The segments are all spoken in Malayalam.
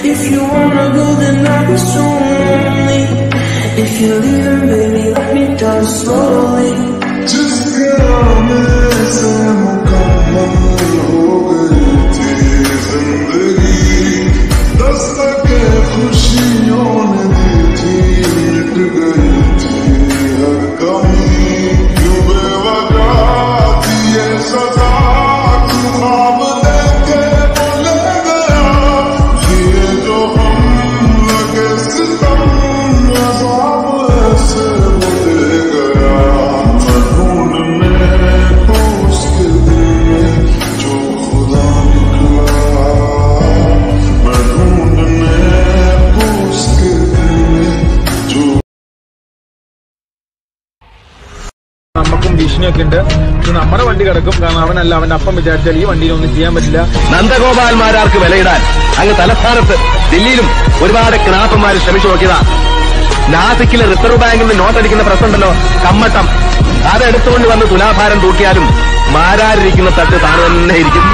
If you wanna go, then I'll be so lonely. If you're leaving, baby, let me die slowly. जिसका में से मुकम्मल हो गई थी जिंदगी दस्तक खुशियों ने दी थी मिट गई थी हर कमी क्यों बेवजह थी ये सजा तू ख्वाब देखे बोले गया ये जो हम लगे सितम अज़ाब ऐसे मुझे गया मैं ढूंढने को उसके दिल में जो खुदा निकला मैं ढूंढने को उसके दिल में जो നമുക്കും ഭീഷണിയൊക്കെ ഉണ്ട് പക്ഷെ നമ്മുടെ വണ്ടി കിടക്കും കാരണം അവനല്ല അവന്റെ അപ്പം വിചാരിച്ചാൽ ഈ വണ്ടിയിലൊന്നും ചെയ്യാൻ പറ്റില്ല നന്ദഗോപാൽമാരാർക്ക് വിലയിടാൻ അങ്ങ് തലസ്ഥാനത്ത് ദില്ലിയിലും ഒരുപാട് ക്നാപ്പന്മാർ ശ്രമിച്ചു നോക്കിയതാ നാസിക്കിലെ റിസർവ് ബാങ്കിൽ നിന്ന് നോട്ടടിക്കുന്ന പ്രശ്നമുണ്ടല്ലോ കമ്മട്ടം അതെടുത്തുകൊണ്ട് വന്ന് തുലാഭാരം തൂക്കിയാലും മാരാരിരിക്കുന്ന തട്ട് താൻ തന്നെ ഇരിക്കും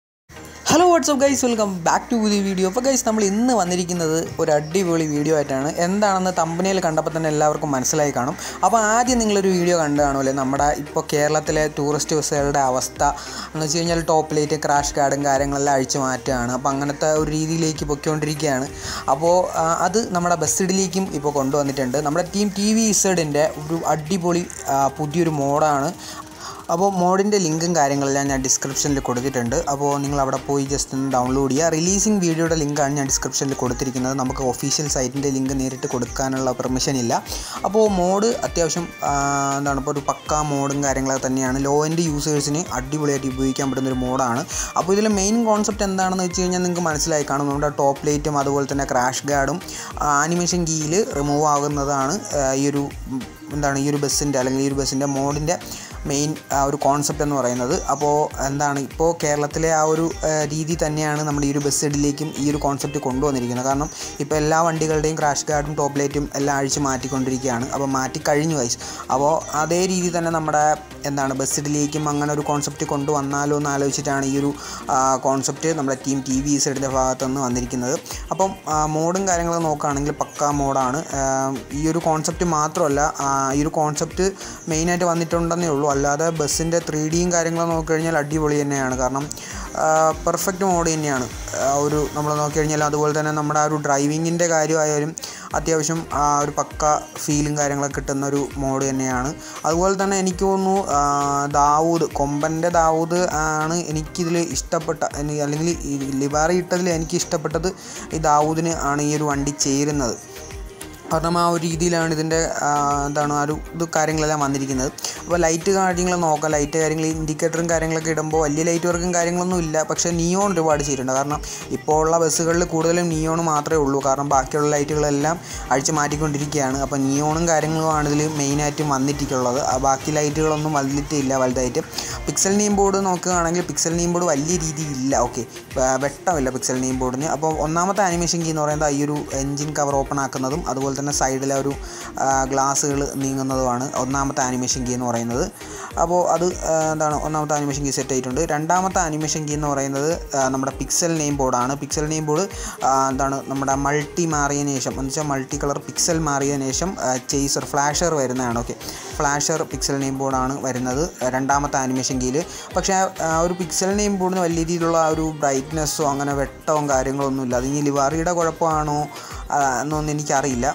hello what's up guys welcome back to പുതിയ വീഡിയോ അപ്പോൾ ഗൈസ് നമ്മൾ ഇന്ന് വന്നിരിക്കുന്നത് ഒരു അടിപൊളി വീഡിയോ ആയിട്ടാണ് എന്താണെന്ന് തമ്പനയിൽ കണ്ടപ്പോൾ തന്നെ എല്ലാവർക്കും മനസ്സിലായി കാണും അപ്പോൾ ആദ്യം നിങ്ങളൊരു വീഡിയോ കണ്ടു കാണുമല്ലേ നമ്മുടെ ഇപ്പോൾ കേരളത്തിലെ ടൂറിസ്റ്റ് ബസ്സുകളുടെ അവസ്ഥ എന്ന് വെച്ച് കഴിഞ്ഞാൽ ടോപ്പ് ലൈറ്റ് ക്രാഷ് കാർഡും കാര്യങ്ങളെല്ലാം അഴിച്ചു മാറ്റുകയാണ് അപ്പോൾ അങ്ങനത്തെ ഒരു രീതിയിലേക്ക് പൊയ്ക്കൊണ്ടിരിക്കുകയാണ് അപ്പോൾ ആ, അത് നമ്മുടെ ബസ്സിഡിലേക്കും ഇപ്പോൾ കൊണ്ടുവന്നിട്ടുണ്ട് നമ്മുടെ ടീം ടി വി ഇസഡിൻ്റെ ഒരു അടിപൊളി ആ, പുതിയൊരു മോഡാണ് അപ്പോൾ മോഡിൻ്റെ ലിങ്കും കാര്യങ്ങളെല്ലാം ഞാൻ ഡിസ്ക്രിപ്ഷനിൽ കൊടുത്തിട്ടുണ്ട് അപ്പോൾ നിങ്ങൾ അവിടെ പോയി ജസ്റ്റ് ഒന്ന് ഡൗൺലോഡ് ചെയ്യുക റിലീസിങ് വീഡിയോയുടെ ലിങ്കാണ് ഞാൻ ഡിസ്ക്രിപ്ഷനിൽ കൊടുത്തിരിക്കുന്നത് നമുക്ക് ഒഫീഷ്യൽ സൈറ്റിൻ്റെ ലിങ്ക് നേരിട്ട് കൊടുക്കാനുള്ള പെർമിഷൻ ഇല്ല അപ്പോൾ മോഡ് അത്യാവശ്യം ആ, എന്താണ് ഇപ്പോൾ ഒരു പക്കാ മോഡും കാര്യങ്ങളൊക്കെ തന്നെയാണ് ലോ എൻഡ് യൂസേഴ്സിന് അടിപൊളിയായിട്ട് ഉപയോഗിക്കാൻ പറ്റുന്ന ഒരു മോഡാണ് അപ്പോൾ ഇതിലെ മെയിൻ കോൺസെപ്റ്റ് എന്താണെന്ന് വെച്ച് കഴിഞ്ഞാൽ നിങ്ങൾക്ക് മനസ്സിലായി കാണും നമ്മുടെ ടോപ്പ് ലൈറ്റും അതുപോലെ തന്നെ ക്രാഷ് ഗാർഡും ആനിമേഷൻ കീയിൽ റിമൂവ് ആകുന്നതാണ് ആ, ഈ ഒരു ഉം, എന്താണ് ഈ ഒരു ബസ്സിൻ്റെ അല്ലെങ്കിൽ ഈ ഒരു ബസ്സിൻ്റെ മോഡിൻ്റെ മെയിൻ ആ ഒരു കോൺസെപ്റ്റ് എന്ന് പറയുന്നത് അപ്പോൾ എന്താണ് ഇപ്പോൾ കേരളത്തിലെ ആ ഒരു ആ, രീതി തന്നെയാണ് നമ്മൾ ഈ ഒരു ബസ് ഇഡിലേക്കും ഈ ഒരു കോൺസെപ്റ്റ് കൊണ്ടുവന്നിരിക്കുന്നത് കാരണം ഇപ്പോൾ എല്ലാ വണ്ടികളുടെയും ക്രാഷ് ഗാർഡും ടോപ്പ് ലൈറ്റും എല്ലാം അഴിച്ച് മാറ്റിക്കൊണ്ടിരിക്കുകയാണ് അപ്പോൾ മാറ്റി കഴിഞ്ഞു വൈസ് അപ്പോൾ അതേ രീതി തന്നെ നമ്മുടെ എന്താണ് ബസ് ഇഡിലേക്കും അങ്ങനെ ഒരു കോൺസെപ്റ്റ് കൊണ്ടുവന്നാലോ എന്ന് ആലോചിച്ചിട്ടാണ് ഈ ഒരു കോൺസെപ്റ്റ് നമ്മുടെ ടീം ടി വി സൈഡിൻ്റെ ഭാഗത്ത് നിന്ന് വന്നിരിക്കുന്നത് അപ്പം മോഡും കാര്യങ്ങളും നോക്കുകയാണെങ്കിൽ പക്കാ മോഡാണ് ഈ ഒരു കോൺസെപ്റ്റ് മാത്രമല്ല ആ, ഈ ഒരു കോൺസെപ്റ്റ് മെയിനായിട്ട് വന്നിട്ടുണ്ടെന്നേ ഉള്ളൂ അല്ലാതെ ബസ്സിൻ്റെ ത്രീ ഡിയും കാര്യങ്ങളും നോക്കിക്കഴിഞ്ഞാൽ അടിപൊളി തന്നെയാണ് കാരണം പെർഫെക്റ്റ് മോഡ് തന്നെയാണ് ആ ഒരു നമ്മൾ നോക്കിക്കഴിഞ്ഞാൽ അതുപോലെ തന്നെ നമ്മുടെ ആ ഒരു ഡ്രൈവിങ്ങിൻ്റെ കാര്യമായാലും അത്യാവശ്യം ആ ഒരു പക്ക ഫീലും കാര്യങ്ങളൊക്കെ കിട്ടുന്ന ഒരു മോഡ് തന്നെയാണ് അതുപോലെ തന്നെ എനിക്ക് തോന്നുന്നു ആ, ദാവൂദ് കൊമ്പൻ്റെ ദാവൂദ് ആണ് എനിക്കിതിൽ ഇഷ്ടപ്പെട്ട എനി- അല്ലെങ്കിൽ ഈ ലിബാറി ഇട്ടതിൽ എനിക്ക് ഇഷ്ടപ്പെട്ടത് ഈ ദാവൂദിന് ആണ് ഈ ഒരു വണ്ടി ചേരുന്നത് കാരണം ആ ഒരു രീതിയിലാണ് ഇതിൻ്റെ ആ, എന്താണ് ആ ഒരു ഇത് കാര്യങ്ങളെല്ലാം വന്നിരിക്കുന്നത് അപ്പോൾ ലൈറ്റ് കാര്യങ്ങൾ നോക്കാം ലൈറ്റ് കാര്യങ്ങൾ ഇൻഡിക്കേറ്ററും കാര്യങ്ങളൊക്കെ ഇടുമ്പോൾ വലിയ ലൈറ്റ് വർക്കും കാര്യങ്ങളൊന്നും ഇല്ല പക്ഷേ നിയോൺ ഒരുപാട് ചെയ്തിട്ടുണ്ട് കാരണം ഇപ്പോൾ ഉള്ള ബസ്സുകളിൽ കൂടുതലും നിയോൺ മാത്രമേ ഉള്ളൂ കാരണം ബാക്കിയുള്ള ലൈറ്റുകളെല്ലാം അഴിച്ച് മാറ്റിക്കൊണ്ടിരിക്കുകയാണ് അപ്പോൾ നിയോണും കാര്യങ്ങളുമാണ് ഇതിൽ മെയിനായിട്ടും വന്നിട്ടുള്ളത് ആ ബാക്കി ലൈറ്റുകളൊന്നും വന്നിട്ടില്ല വലുതായിട്ട് പിക്സൽ നെയിം ബോർഡ് നോക്കുകയാണെങ്കിൽ പിക്സൽ നെയിം ബോർഡ് വലിയ രീതിയിലില്ല ഓക്കെ വെട്ടമില്ല പിക്സൽ നെയിം ബോർഡിന് അപ്പോൾ ഒന്നാമത്തെ ആനിമേഷൻ കീ എന്ന് പറയുന്നത് ഈ ഒരു എൻജിൻ കവർ ഓപ്പൺ ആക്കുന്നതും അതുപോലെ തന്നെ സൈഡിലെ ഒരു ഗ്ലാസ്സുകൾ നീങ്ങുന്നതുമാണ് ഒന്നാമത്തെ ആനിമേഷൻ കീ എന്ന് പറയുന്നത് അപ്പോൾ അത് ആ, എന്താണ് ഒന്നാമത്തെ ആനിമേഷൻ കീ സെറ്റ് ആയിട്ടുണ്ട് രണ്ടാമത്തെ ആനിമേഷൻ കീ എന്ന് പറയുന്നത് ആ, നമ്മുടെ പിക്സൽ നെയിം ബോർഡാണ് പിക്സൽ നെയിം ബോർഡ് എന്താണ് നമ്മുടെ മൾട്ടി മാറിയതിന് ശേഷം എന്ന് വെച്ചാൽ മൾട്ടി കളർ പിക്സൽ മാറിയതിന് ശേഷം ചേസർ ഫ്ലാഷർ വരുന്നതാണ് ഓക്കെ ഫ്ലാഷർ പിക്സൽ നെയിം ബോർഡാണ് വരുന്നത് രണ്ടാമത്തെ ആനിമേഷൻ കീയിൽ പക്ഷേ ആ ഒരു പിക്സൽ നെയിം ബോർഡിന് വലിയ രീതിയിലുള്ള ആ ഒരു ബ്രൈറ്റ്നെസ്സോ അങ്ങനെ വെട്ടവും കാര്യങ്ങളൊന്നുമില്ല അത് ഇനി ലിവാറിയുടെ കുഴപ്പമാണോ ആ, എന്നൊന്നും എനിക്കറിയില്ല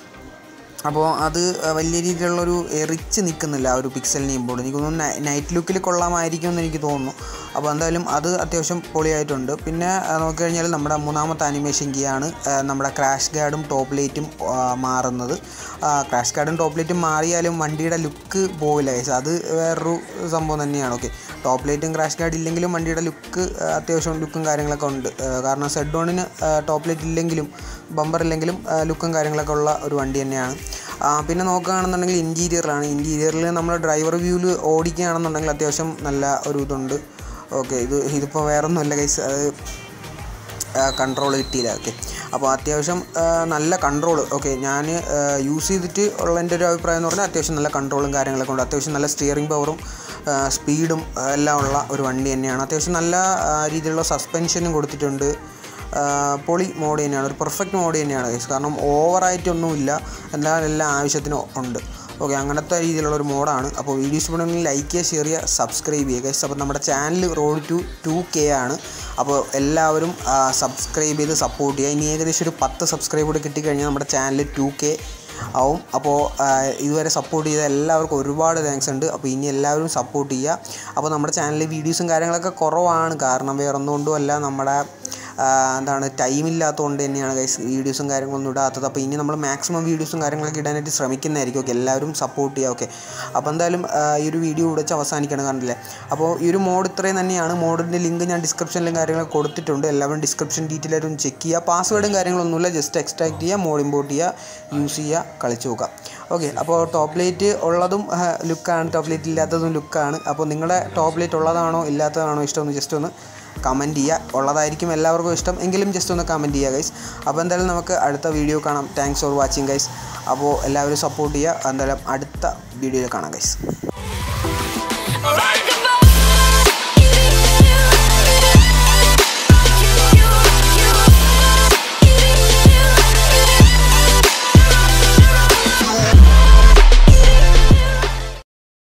അപ്പോൾ അത് വലിയ രീതിയിലുള്ളൊരു എറിച്ച് നിൽക്കുന്നില്ല ആ ഒരു പിക്സൽ നെയിം ബോർഡ് എനിക്ക് തോന്നുന്നു നൈറ്റ് ലുക്കിൽ കൊള്ളാമായിരിക്കും എന്ന് എനിക്ക് തോന്നുന്നു അപ്പോൾ എന്തായാലും അത് അത്യാവശ്യം പൊളിയായിട്ടുണ്ട് പിന്നെ ആ, നോക്കിക്കഴിഞ്ഞാൽ നമ്മുടെ മൂന്നാമത്തെ ആനിമേഷൻ കീ ആണ് ആ, നമ്മുടെ ക്രാഷ് ഗാർഡും ടോപ്പ് ലൈറ്റും ആ, മാറുന്നത് ക്രാഷ് ഗാർഡും ടോപ്പ് ലൈറ്റും മാറിയാലും വണ്ടിയുടെ ലുക്ക് പോവില്ല guys. അത് വേറൊരു സംഭവം തന്നെയാണ് ഓക്കെ ടോപ്പ് ലൈറ്റും ക്രാഷ് ഗാർഡ് ഇല്ലെങ്കിലും വണ്ടിയുടെ ലുക്ക് അത്യാവശ്യം ലുക്കും കാര്യങ്ങളൊക്കെ ഉണ്ട് ആ, കാരണം സെഡ് ഓണിന് ടോപ്പ് ലൈറ്റ് ഇല്ലെങ്കിലും ബമ്പർ ഇല്ലെങ്കിലും ലുക്കും കാര്യങ്ങളൊക്കെ ഉള്ള ഒരു വണ്ടി തന്നെയാണ് ആ, പിന്നെ നോക്കുകയാണെന്നുണ്ടെങ്കിൽ ഇൻറ്റീരിയറിലാണ് ഇൻറ്റീരിയറിൽ നമ്മൾ ഡ്രൈവർ വ്യൂവിൽ ഓടിക്കുകയാണെന്നുണ്ടെങ്കിൽ അത്യാവശ്യം നല്ല ഒരു ഇതുണ്ട് ഓക്കെ ഇത് ഇതിപ്പോൾ വേറൊന്നുമല്ല കൈസ് അത് കൺട്രോൾ കിട്ടിയില്ല ഓക്കെ അപ്പോൾ അത്യാവശ്യം ആ, നല്ല കൺട്രോൾ ഓക്കെ ഞാൻ യൂസ് ചെയ്തിട്ട് ഉള്ള എൻ്റെ ഒരു അഭിപ്രായം എന്ന് പറഞ്ഞാൽ അത്യാവശ്യം നല്ല കൺട്രോളും കാര്യങ്ങളൊക്കെ ഉണ്ട് അത്യാവശ്യം നല്ല സ്റ്റിയറിംഗ് പവറും സ്പീഡും എല്ലാം ഉള്ള ഒരു വണ്ടി തന്നെയാണ് അത്യാവശ്യം നല്ല ആ, രീതിയിലുള്ള സസ്പെൻഷനും കൊടുത്തിട്ടുണ്ട് പൊളി മോഡ് തന്നെയാണ് ഒരു പെർഫെക്റ്റ് മോഡ് തന്നെയാണ് ഗൈസ് കാരണം ഓവറായിട്ടൊന്നുമില്ല എന്നാൽ എല്ലാ ആവശ്യത്തിനും ഉണ്ട് ഓക്കെ അങ്ങനത്തെ രീതിയിലുള്ള ഒരു മോഡാണ് അപ്പോൾ വീഡിയോ ഇഷ്ടപ്പെടുമെങ്കിൽ ലൈക്ക് ചെയ്യുക ഷെയർ ചെയ്യുക സബ്സ്ക്രൈബ് ചെയ്യുക ഗൈസ് അപ്പോൾ നമ്മുടെ channel road to two K ആണ് അപ്പോൾ എല്ലാവരും സബ്സ്ക്രൈബ് ചെയ്ത് സപ്പോർട്ട് ചെയ്യുക ഇനി ഏകദേശം ഒരു പത്ത് സബ്സ്ക്രൈബ് കൂടി കിട്ടിക്കഴിഞ്ഞാൽ നമ്മുടെ ചാനൽ ടു കെ ആവും അപ്പോൾ ഇതുവരെ സപ്പോർട്ട് ചെയ്ത എല്ലാവർക്കും ഒരുപാട് താങ്ക്സ് ഉണ്ട് അപ്പോൾ ഇനി എല്ലാവരും സപ്പോർട്ട് ചെയ്യുക അപ്പോൾ നമ്മുടെ ചാനലിൽ വീഡിയോസും കാര്യങ്ങളൊക്കെ കുറവാണ് കാരണം വേറെ ഒന്നുകൊണ്ടും അല്ല നമ്മുടെ ആ, എന്താണ് ടൈം ഇല്ലാത്തതുകൊണ്ട് തന്നെയാണ് ഗൈസ് വീഡിയോസും കാര്യങ്ങളൊന്നും ഇടാത്തത് അപ്പോൾ ഇനി നമ്മൾ മാക്സിമം വീഡിയോസും കാര്യങ്ങളൊക്കെ ഇടാനായിട്ട് ശ്രമിക്കുന്നതായിരിക്കും ഓക്കെ എല്ലാവരും സപ്പോർട്ട് ചെയ്യുക ഓക്കെ അപ്പോൾ എന്തായാലും ആ, ഈ ഒരു വീഡിയോ ഇവിടെ വെച്ച് അവസാനിക്കണം കണ്ടില്ലേ അപ്പോൾ ഈ ഒരു മോഡ് ഇത്രയും തന്നെയാണ് മോഡിൻ്റെ ലിങ്ക് ഞാൻ ഡിസ്ക്രിപ്ഷനിലും കാര്യങ്ങളൊക്കെ കൊടുത്തിട്ടുണ്ട് എല്ലാവരും ഡിസ്ക്രിപ്ഷൻ ഡീറ്റെയിൽ ആയിട്ടും ചെക്ക് ചെയ്യുക പാസ്വേഡും കാര്യങ്ങളൊന്നുമില്ല ജസ്റ്റ് എക്സ്ട്രാക്ട് ചെയ്യുക മോഡ് ഇമ്പോർട്ട് ചെയ്യുക യൂസ് ചെയ്യുക കളിച്ച് നോക്കുക ഓക്കെ അപ്പോൾ ടോപ്പ് ലൈറ്റ് ഉള്ളതും ലുക്കാണ് ടോപ്പ് ലൈറ്റ് ഇല്ലാത്തതും ലുക്കാണ് അപ്പോൾ നിങ്ങളുടെ ടോപ്പ് ലൈറ്റ് ഉള്ളതാണോ ഇല്ലാത്തതാണോ ഇഷ്ടമെന്ന് ജസ്റ്റ് ഒന്ന് കമൻറ്റ് ചെയ്യുക ഉള്ളതായിരിക്കും എല്ലാവർക്കും ഇഷ്ടം എങ്കിലും ജസ്റ്റ് ഒന്ന് കമൻറ്റ് ചെയ്യുക ഗൈസ് അപ്പോൾ എന്തായാലും നമുക്ക് അടുത്ത വീഡിയോ കാണാം താങ്ക്സ് ഫോർ വാച്ചിങ് ഗൈസ് അപ്പോൾ എല്ലാവരും സപ്പോർട്ട് ചെയ്യുക എന്തായാലും അടുത്ത വീഡിയോയിൽ കാണാം ഗൈസ്